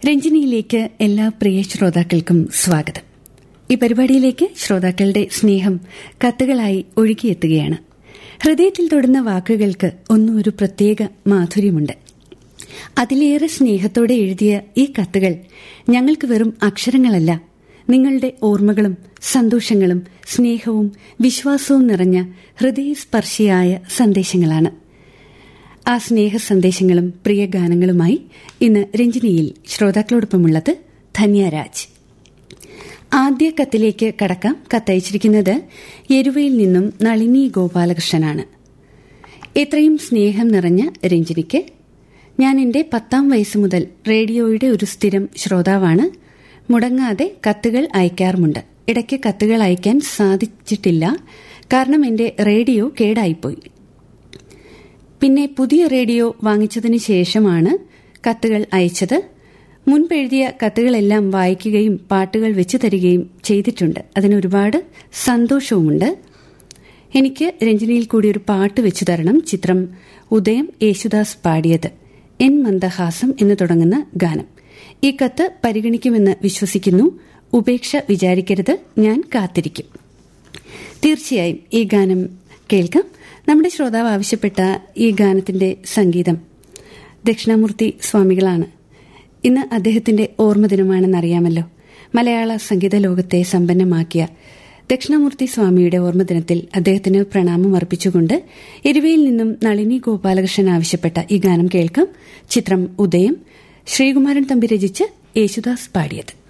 രഞ്ജിനിയിലേക്ക് എല്ലാ പ്രിയ ശ്രോതാക്കൾക്കും സ്വാഗതം ഈ പരിപാടിയിലേക്ക് ശ്രോതാക്കളുടെ സ്നേഹം കത്തുകളായി ഒഴുകിയെത്തുകയാണ് ഹൃദയത്തിൽ തൊടുന്ന വാക്കുകൾക്ക് ഒന്നും ഒരു പ്രത്യേക മാധുര്യമുണ്ട് അതിലേറെ സ്നേഹത്തോടെ എഴുതിയ ഈ കത്തുകൾ ഞങ്ങൾക്ക് വെറും അക്ഷരങ്ങളല്ല നിങ്ങളുടെ ഓർമ്മകളും സന്തോഷങ്ങളും സ്നേഹവും വിശ്വാസവും നിറഞ്ഞ ഹൃദയസ്പർശിയായ സന്ദേശങ്ങളാണ് ആ സ്നേഹ സന്ദേശങ്ങളും പ്രിയ ഗാനങ്ങളുമായി ഇന്ന് രഞ്ജിനിയിൽ ശ്രോതാക്കളോടൊപ്പമുള്ളത് ധന്യരാജ് ആദ്യ കത്തിലേക്ക് കടക്കാം കത്തയച്ചിരിക്കുന്നത് എരുവയിൽ നിന്നും നളിനി ഗോപാലകൃഷ്ണനാണ് എത്രയും സ്നേഹം നിറഞ്ഞ രഞ്ജിനിക്ക് ഞാൻ എന്റെ പത്താം വയസ്സ് മുതൽ റേഡിയോയുടെ ഒരു സ്ഥിരം ശ്രോതാവാണ് മുടങ്ങാതെ കത്തുകൾ അയക്കാറുമുണ്ട് ഇടയ്ക്ക് കത്തുകൾ അയക്കാൻ സാധിച്ചിട്ടില്ല കാരണം എന്റെ റേഡിയോ കേടായിപ്പോയി പിന്നെ പുതിയ റേഡിയോ വാങ്ങിച്ചതിന് ശേഷമാണ് കത്തുകൾ അയച്ചത് മുൻപെഴുതിയ കത്തുകളെല്ലാം വായിക്കുകയും പാട്ടുകൾ വെച്ചു തരികയും ചെയ്തിട്ടുണ്ട് അതിന് ഒരുപാട് സന്തോഷവുമുണ്ട് എനിക്ക് രഞ്ജനിയിൽ കൂടി ഒരു പാട്ട് വെച്ചു തരണം ചിത്രം ഉദയം യേശുദാസ് പാടിയത് എൻ മന്ദഹാസം എന്ന് തുടങ്ങുന്ന ഗാനം ഈ കത്ത് പരിഗണിക്കുമെന്ന് വിശ്വസിക്കുന്നു ഉപേക്ഷ വിചാരിക്കരുത് ഞാൻ കാത്തിരിക്കും തീർച്ചയായും ഈ ഗാനം കേൾക്കാം നമ്മുടെ ശ്രോതാവ് ആവശ്യപ്പെട്ട ഈ ഗാനത്തിന്റെ സംഗീതം ദക്ഷിണാമൂർത്തി സ്വാമികളാണ് ഇന്ന് അദ്ദേഹത്തിന്റെ ഓർമ്മദിനമാണെന്നറിയാമല്ലോ മലയാള സംഗീത ലോകത്തെ സമ്പന്നമാക്കിയ ദക്ഷിണാമൂർത്തി സ്വാമിയുടെ ഓർമ്മദിനത്തിൽ അദ്ദേഹത്തിന് പ്രണാമം അർപ്പിച്ചുകൊണ്ട് എരുവയിൽ നിന്നും നളിനി ഗോപാലകൃഷ്ണൻ ആവശ്യപ്പെട്ട ഈ ഗാനം കേൾക്കാം ചിത്രം ഉദയം ശ്രീകുമാരൻ തമ്പി രചിച്ച് യേശുദാസ് പാടിയത്